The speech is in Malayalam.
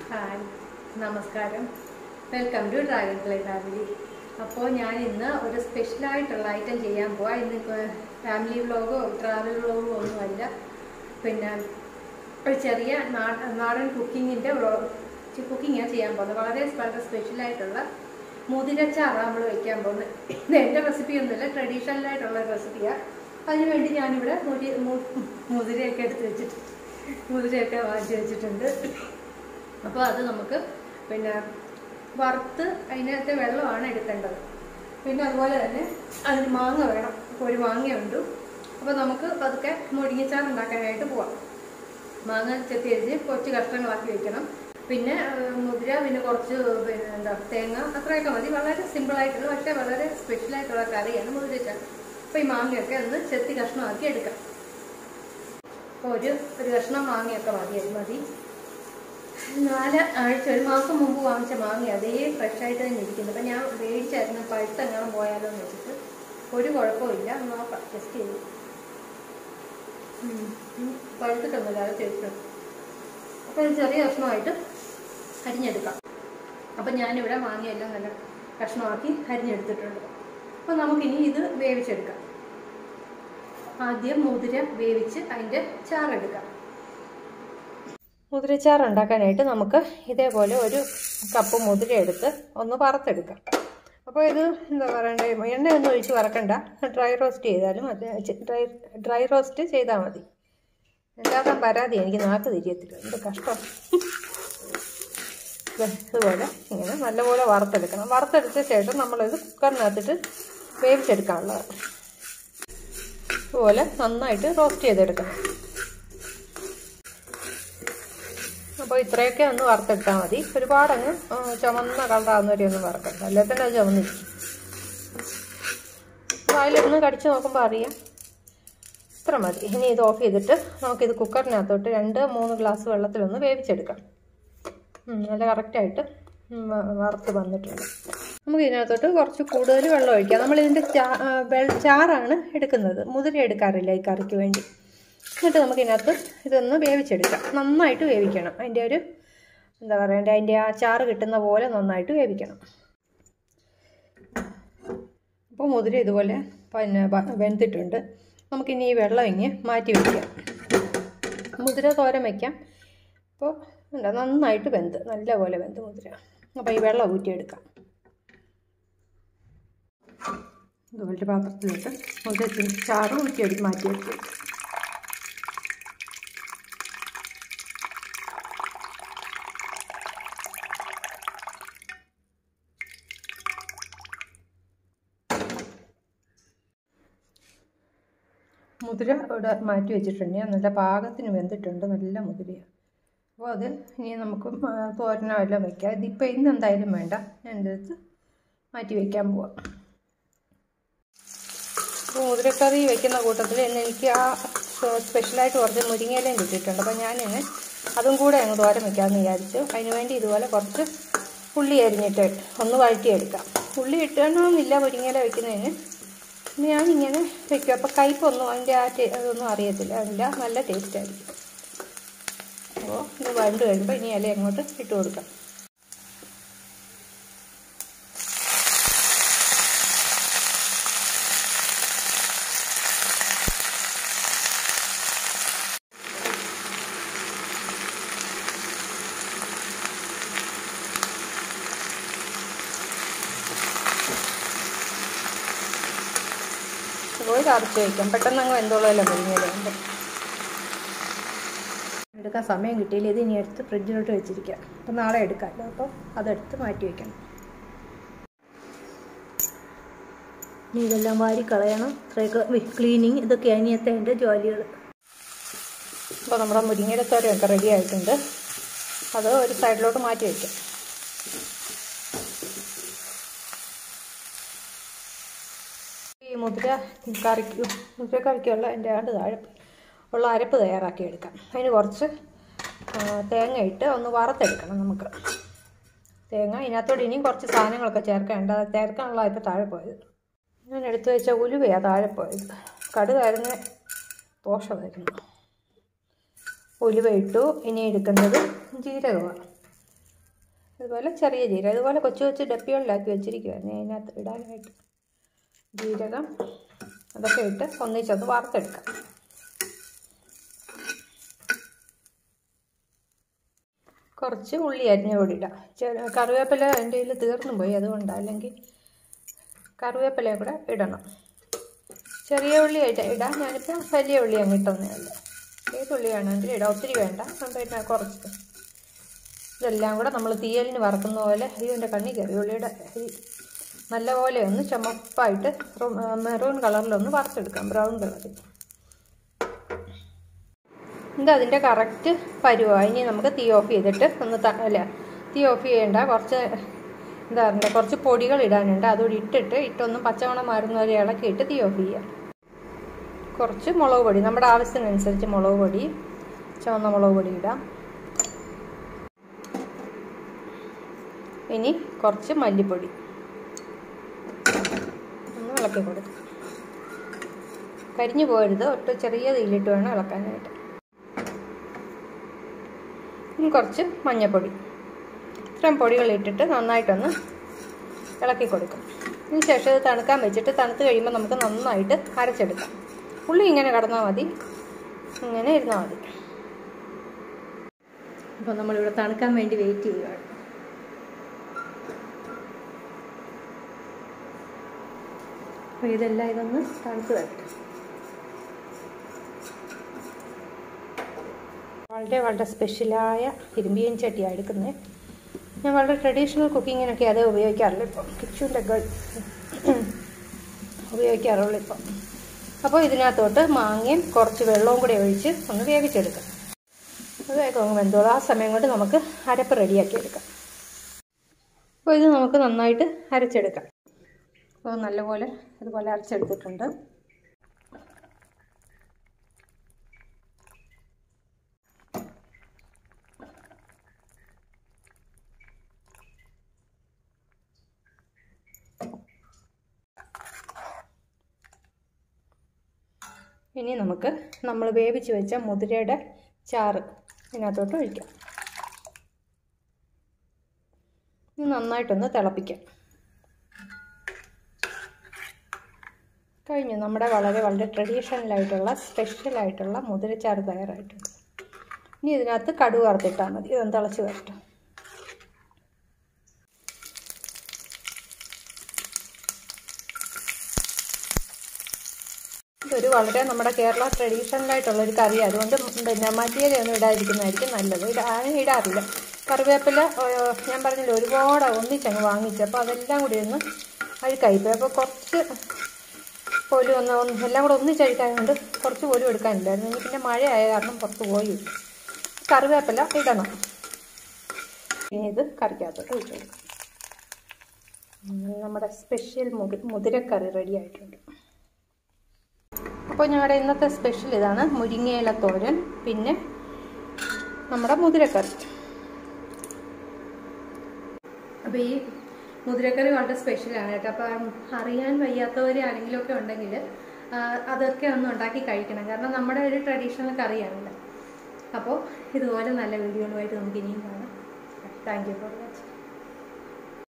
ഹായ് നമസ്കാരം welcome to Dragon Fly family അപ്പോൾ ഞാൻ ഇന്ന് ഒരു സ്പെഷ്യലായിട്ടുള്ള ഐറ്റം ചെയ്യാൻ പോവാം ഇന്നിപ്പോൾ ഫാമിലി വ്ളോഗോ ട്രാവൽ വ്ളോഗോ ഒന്നുമല്ല പിന്നെ ഒരു ചെറിയ നാ- നാടൻ കുക്കിങ്ങിൻ്റെ കുക്കിങ്ങാണ് ചെയ്യാൻ പോകുന്നത് വളരെ വളരെ സ്പെഷ്യലായിട്ടുള്ള മുതിരച്ചാറാണ് നമ്മൾ വയ്ക്കാൻ പോകുന്നത് ഇത് എൻ്റെ റെസിപ്പി ഒന്നുമില്ല ട്രഡീഷണൽ ആയിട്ടുള്ള റെസിപ്പിയാണ് അതിന് വേണ്ടി ഞാനിവിടെ മുരി മു- മുതിരയൊക്കെ എടുത്ത് വെച്ചിട്ട് മുതിരയൊക്കെ വാങ്ങിച്ച് വെച്ചിട്ടുണ്ട് അപ്പോൾ അത് നമുക്ക് പിന്നെ വറുത്ത് അതിനകത്തെ വെള്ളമാണ് എടുക്കേണ്ടത് പിന്നെ അതുപോലെ തന്നെ അതിന് മാങ്ങ വേണം അപ്പോൾ ഒരു മാങ്ങയുണ്ട് അപ്പോൾ നമുക്ക് പതുക്കെ മുരിങ്ങച്ചാറ് ഉണ്ടാക്കാനായിട്ട് പോവാം മാങ്ങ ചെത്തി അരിഞ്ഞ് കുറച്ച് കഷ്ണങ്ങളാക്കി വെക്കണം പിന്നെ ഏഹ്, മുതിര പിന്നെ കുറച്ച് പിന്നെ എന്താ തേങ്ങ അത്രയൊക്കെ മതി വളരെ സിമ്പിളായിട്ടുള്ള പക്ഷേ വളരെ സ്പെഷ്യലായിട്ടുള്ള കറിയാണ് മുതിരച്ചാറ് അപ്പോൾ ഈ മാങ്ങയൊക്കെ ഒന്ന് ചെത്തി കഷ്ണമാക്കി എടുക്കാം അപ്പോൾ ഒരു ഒരു കഷ്ണം മാങ്ങയൊക്കെ മതി അത് മതി നാല് ആഴ്ച ഒരു മാസം മുമ്പ് വാങ്ങിച്ച മാങ്ങ അതേ ഫ്രഷായിട്ട് തന്നെ ഇരിക്കുന്നു അപ്പം ഞാൻ മേടിച്ചായിരുന്നു പഴുത്തെങ്ങാനും പോയാലോ എന്ന് വെച്ചിട്ട് ഒരു കുഴപ്പമില്ല നോക്കാം ടെസ്റ്റ് ചെയ്തു ഉം. ഉം. പഴുത്തിട്ടൊന്നുമില്ല അത് തേച്ചിട്ടുണ്ട് അപ്പോൾ ഇത് ചെറിയ കഷ്ണമായിട്ട് അരിഞ്ഞെടുക്കാം അപ്പം ഞാനിവിടെ മാങ്ങയെല്ലാം നല്ല കഷ്ണമാക്കി അരിഞ്ഞെടുത്തിട്ടുണ്ട് അപ്പോൾ നമുക്കിനി ഇത് വേവിച്ചെടുക്കാം ആദ്യം മുതിര വേവിച്ച് അതിൻ്റെ ചാറെടുക്കാം മുതിരച്ചാറ് ഉണ്ടാക്കാനായിട്ട് നമുക്ക് ഇതേപോലെ ഒരു കപ്പ് മുതിര എടുത്ത് ഒന്ന് വറുത്തെടുക്കാം അപ്പോൾ ഇത് എന്താ പറയണ്ടേ എണ്ണ ഒന്നും ഒഴിച്ച് വറക്കണ്ട ഡ്രൈ റോസ്റ്റ് ചെയ്താലും അത് ഡ്രൈ ഡ്രൈ റോസ്റ്റ് ചെയ്താൽ മതി ഉണ്ടാക്കാൻ പരാതി എനിക്ക് നാക്ക് തിരിയത്തില്ല എന്ത് കഷ്ടം ദേ ഇതുപോലെ ഇങ്ങനെ നല്ലപോലെ വറുത്തെടുക്കണം വറുത്തെടുത്ത ശേഷം നമ്മളിത് കുക്കറിനകത്തിട്ട് വേവിച്ചെടുക്കാനുള്ളതാണ് ഇതുപോലെ നന്നായിട്ട് റോസ്റ്റ് ചെയ്തെടുക്കണം അപ്പോൾ ഇത്രയൊക്കെ ഒന്ന് വറുത്തെടുത്താൽ മതി ഒരുപാടങ്ങ് ആ, ചുമന്ന കളറാകുന്നവരെ ഒന്നും വറുക്കണ്ട അല്ലെ തന്നെ അത് ചുമന്നിരിക്കും വായിലൊന്ന് കടിച്ച് നോക്കുമ്പോൾ അറിയാം ഇത്ര മതി ഇനി ഇത് ഓഫ് ചെയ്തിട്ട് നമുക്കിത് കുക്കറിനകത്തോട്ട് രണ്ട് മൂന്ന് ഗ്ലാസ് വെള്ളത്തിലൊന്ന് വേവിച്ചെടുക്കാം ഉം, നല്ല കറക്റ്റായിട്ട് ഉം, വ- വറുത്ത് വന്നിട്ടുണ്ട് നമുക്ക് ഇതിനകത്തോട്ട് കുറച്ച് കൂടുതൽ വെള്ളം ഒഴിക്കാം നമ്മളിതിൻ്റെ ചാ ആ, വെൾ- ചാറാണ് എടുക്കുന്നത് മുതിര എടുക്കാറില്ല ഈ കറിക്ക് വേണ്ടി എന്നിട്ട് നമുക്ക് ഇതിനകത്ത് ഇതൊന്ന് വേവിച്ചെടുക്കാം നന്നായിട്ട് വേവിക്കണം അതിൻ്റെ ഒരു എന്താ പറയണ്ടേ അതിൻ്റെ ആ ചാറ് കിട്ടുന്ന പോലെ നന്നായിട്ട് വേവിക്കണം അപ്പോൾ മുതിര ഇതുപോലെ പിന്നെ വ- വെന്തിട്ടുണ്ട് നമുക്കിനി ഈ വെള്ളം ഇങ്ങ് മാറ്റി വയ്ക്കാം മുതിര തോരൻ വയ്ക്കാം അപ്പോൾ എന്താ നന്നായിട്ട് വെന്ത് നല്ലപോലെ വെന്ത് മുതിര അപ്പോൾ ഈ വെള്ളം ഊറ്റിയെടുക്കാം ഇതുപോലത്തെ പാത്രത്തിലിട്ട് മുതിര ചാറ് ഊറ്റിയെടുത്ത് മാറ്റി വെച്ച് മുതിര ഇവിടെ മാറ്റി വെച്ചിട്ടുണ്ട് ഞാൻ നല്ല പാകത്തിന് വെന്തിട്ടുണ്ട് നല്ല മുതിരയാണ് അപ്പോൾ അത് ഇനി നമുക്ക് ആ, തോരനോ എല്ലാം വെക്കാം ഇതിപ്പോൾ ഇന്ന് എന്തായാലും വേണ്ട ഞാൻ ഇതെടുത്ത് മാറ്റി വയ്ക്കാൻ പോവാം അപ്പോൾ മുതിരക്കറി വെക്കുന്ന കൂട്ടത്തിൽ ഇന്ന് എനിക്ക് ആ സ്പെഷ്യലായിട്ട് കുറച്ച് മുരിങ്ങയിലയും കിട്ടിയിട്ടുണ്ട് അപ്പോൾ ഞാനിന്ന് അതും കൂടെ അങ്ങ് തോരൻ വെക്കാമെന്ന് വിചാരിച്ചു അതിന് വേണ്ടി ഇതുപോലെ കുറച്ച് ഉള്ളി അരിഞ്ഞിട്ട് ഒന്ന് വഴറ്റിയെടുക്കാം ഉള്ളി ഇട്ടണമെന്നില്ല മുരിങ്ങയില വെക്കുന്നതിന് ഞാനിങ്ങനെ വെക്കും അപ്പോൾ കയ്പൊന്നും അതിൻ്റെ ആ ടേ അതൊന്നും അറിയത്തില്ല അതില്ല നല്ല ടേസ്റ്റ് ആയിരിക്കും അപ്പോൾ ഇത് വഴണ്ട് കഴിയുമ്പോൾ ഇനി ഇല അങ്ങോട്ട് ഇട്ട് കൊടുക്കാം പോയി അരച്ച് വയ്ക്കാം പെട്ടെന്ന് അങ്ങ് വെന്തോളമല്ലോ മുരിങ്ങയിലുണ്ട് എടുക്കാൻ സമയം കിട്ടിയില്ല ഇത് ഇനി എടുത്ത് ഫ്രിഡ്ജിലോട്ട് വെച്ചിരിക്കാം അപ്പം നാളെ എടുക്കാമല്ലോ അപ്പോൾ അതെടുത്ത് മാറ്റി വയ്ക്കണം ഇനി ഇതെല്ലാം വാരി കളയണം ഇത്രയൊക്കെ ക്ലീനിങ് ഇതൊക്കെയാണ് ഇനിയത്തെ എൻ്റെ ജോലികൾ അപ്പോൾ നമ്മുടെ മുരിങ്ങയുടെ തോരയൊക്കെ റെഡി ആയിട്ടുണ്ട് അത് ഒരു സൈഡിലോട്ട് മാറ്റി വയ്ക്കാം ഈ മുദ്ര കറിക്ക് മുദ്ര കറിക്കുള്ള എൻ്റെ ആണ്ട് താഴെ ഉള്ള അരപ്പ് തയ്യാറാക്കി എടുക്കാം അതിന് കുറച്ച് ആ, തേങ്ങ ഇട്ട് ഒന്ന് വറുത്തെടുക്കണം നമുക്ക് തേങ്ങ ഇതിനകത്തോട് ഇനിയും കുറച്ച് സാധനങ്ങളൊക്കെ ചേർക്കേണ്ട ചേർക്കാനുള്ള ഇപ്പോൾ താഴെ പോയത് ഞാൻ എടുത്തു വെച്ച ഉലുവയാണ് താഴെ പോയത് കടുകായിരുന്നു ദോഷമായിരുന്നു ഉലുവ ഇട്ടു ഇനി എടുക്കുന്നത് ജീരകമാണ് അതുപോലെ ചെറിയ ജീരകം അതുപോലെ കൊച്ചു കൊച്ചു ഡപ്പികളിലാക്കി വെച്ചിരിക്കുവായിരുന്നു അതിനകത്ത് ഇടാനായിട്ട് ജീരകം അതൊക്കെ ഇട്ട് ഒന്നിച്ചൊന്ന് വറുത്തെടുക്കാം കുറച്ച് ഉള്ളി അരിഞ്ഞ പൊടി ഇടാം ചെ- കറിവേപ്പില എൻ്റെ കയ്യിൽ തീർന്നു പോയി അതുകൊണ്ടാണ് അല്ലെങ്കിൽ കറിവേപ്പില കൂടെ ഇടണം ചെറിയ ഉള്ളി ഇട- ഇടാം ഞാനിപ്പോൾ വലിയ ഉള്ളി അങ്ങ് ഇട്ടൊന്നേ ഉള്ളൂ ഏത് ഉള്ളി വേണമെങ്കിലും ഇടാം ഒത്തിരി വേണ്ട പിന്നെ കുറച്ച് ഇതെല്ലാം കൂടെ നമ്മൾ തീയലിന് വറക്കുന്ന പോലെ അയ്യോ എൻ്റെ കണ്ണി കയറി ഉള്ളിയുടെ ഈ നല്ലപോലെ ഒന്ന് ചുമപ്പായിട്ട് മെറൂൺ കളറിലൊന്ന് വറുത്തെടുക്കാം ബ്രൗൺ കളറിൽ ഇത് അതിൻ്റെ കറക്റ്റ് പരുവാണ് ഇനി നമുക്ക് തീ ഓഫ് ചെയ്തിട്ട് ഒന്ന് ത അല്ല തീ ഓഫ് ചെയ്യേണ്ട കുറച്ച് എന്താ പറയുക കുറച്ച് പൊടികൾ ഇടാനുണ്ട് അതുകൂടി ഇട്ടിട്ട് ഇട്ടൊന്ന് പച്ചമണം മാറുന്ന വരെ ഇളക്കിയിട്ട് തീ ഓഫ് ചെയ്യാം കുറച്ച് മുളക് പൊടി നമ്മുടെ ആവശ്യത്തിനനുസരിച്ച് മുളക് പൊടി ചുവന്ന മുളക് പൊടി ഇടാം ഇനി കുറച്ച് മല്ലിപ്പൊടി ഒന്ന് ഇളക്കി കൊടുക്കാം കരിഞ്ഞു പോരുത് ഒട്ടും ചെറിയ തീയിലിട്ട് വേണം ഇളക്കാനായിട്ട് ഇനി കുറച്ച് മഞ്ഞൾപ്പൊടി ഇത്രയും പൊടികൾ ഇട്ടിട്ട് നന്നായിട്ടൊന്ന് ഇളക്കി കൊടുക്കും ഇതിന് ശേഷം ഇത് തണുക്കാൻ വെച്ചിട്ട് തണുത്ത് കഴിയുമ്പോൾ നമുക്ക് നന്നായിട്ട് അരച്ചെടുക്കാം ഉള്ളി ഇങ്ങനെ കടന്നാൽ മതി ഇങ്ങനെ ഇരുന്നാൽ മതി അപ്പോൾ നമ്മളിവിടെ തണുക്കാൻ വേണ്ടി വെയിറ്റ് ചെയ്യുകയാണ് അപ്പോൾ ഇതെല്ലാം ഇതൊന്ന് തണുത്ത് വരട്ടെ വളരെ വളരെ സ്പെഷ്യലായ ഇരുമ്പിയൻ ചട്ടിയാണ് എടുക്കുന്നത് ഞാൻ വളരെ ട്രഡീഷണൽ കുക്കിങ്ങിനൊക്കെ അതേ ഉപയോഗിക്കാറുള്ളൂ ഇപ്പം കിച്ചുവിൻ്റെ ഗൾ ഉപയോഗിക്കാറുള്ളൂ ഇപ്പം അപ്പോൾ ഇതിനകത്തോട്ട് മാങ്ങയും കുറച്ച് വെള്ളവും കൂടി ഒഴിച്ച് ഒന്ന് വേവിച്ചെടുക്കാം അത് വേഗം വെന്തോളൂ ആ സമയം കൊണ്ട് നമുക്ക് അരപ്പ് റെഡിയാക്കി എടുക്കാം അപ്പോൾ ഇത് നമുക്ക് നന്നായിട്ട് അരച്ചെടുക്കാം അപ്പോൾ നല്ലപോലെ ഇതുപോലെ അരച്ചെടുത്തിട്ടുണ്ട് ഇനി നമുക്ക് നമ്മൾ വേവിച്ച് വെച്ച മുതിരയുടെ ചാറ് ഇതിനകത്തോട്ട് ഒഴിക്കാം ഇത് നന്നായിട്ടൊന്ന് തിളപ്പിക്കാം കഴിഞ്ഞു നമ്മുടെ വളരെ വളരെ ട്രഡീഷണലായിട്ടുള്ള സ്പെഷ്യലായിട്ടുള്ള മുതിരച്ചാറ് തയ്യാറായിട്ടുണ്ട് ഇനി ഇതിനകത്ത് കടുക് വറുത്തിട്ടാൽ മതി ഇതൊന്ന് തിളച്ച് വരട്ടെ ഇതൊരു വളരെ നമ്മുടെ കേരള ട്രഡീഷണലായിട്ടുള്ള ഒരു കറി അതുകൊണ്ട് പിന്നെ മല്ലിയിലൊന്നും ഇടാതിരിക്കുന്നതായിരിക്കും നല്ലത് ഇടാ ഇടാറില്ല കറിവേപ്പില ഏഹ്, ഞാൻ പറഞ്ഞില്ല ഒരുപാട് ഒന്നിച്ചങ്ങ് വാങ്ങിച്ചപ്പോൾ അതെല്ലാം കൂടി ഒന്ന് അഴുക്കായിപ്പോയി അപ്പോൾ കുറച്ച് പോലും ഒന്ന് ഒന്ന് എല്ലാം കൂടെ ഒന്നിച്ചഴിക്കാനുണ്ട് കുറച്ച് പോലും എടുക്കാനില്ലായിരുന്നു ഇനി പിന്നെ മഴയായ കാരണം പുറത്ത് പോയി കറിവേപ്പില ഇടണം ഇനി ഇത് കറിക്കകത്തോട്ട് ഒഴിച്ചു കൊടുക്കാം ഉം, നമ്മുടെ സ്പെഷ്യൽ മുതി മുതിരക്കറി റെഡി ആയിട്ടുണ്ട് അപ്പോൾ ഞങ്ങളുടെ ഇന്നത്തെ സ്പെഷ്യൽ ഇതാണ് മുരിങ്ങയില തോരൻ പിന്നെ നമ്മുടെ മുതിരക്കറി അപ്പോൾ ഈ മുതിരക്കറി വളരെ സ്പെഷ്യലാണ് കേട്ടോ അപ്പം അറിയാൻ വയ്യാത്തവർ ആരെങ്കിലും ഒക്കെ ഉണ്ടെങ്കിൽ അതൊക്കെ ഒന്ന് ഉണ്ടാക്കി കഴിക്കണം കാരണം നമ്മുടെ ഒരു ട്രഡീഷണൽ കറിയാണല്ലോ അപ്പോൾ ഇതുപോലെ നല്ല വീഡിയോകളുമായിട്ട് നമുക്ക് ഇനിയും കാണാം താങ്ക് യു ഫോർ വാച്ചിങ്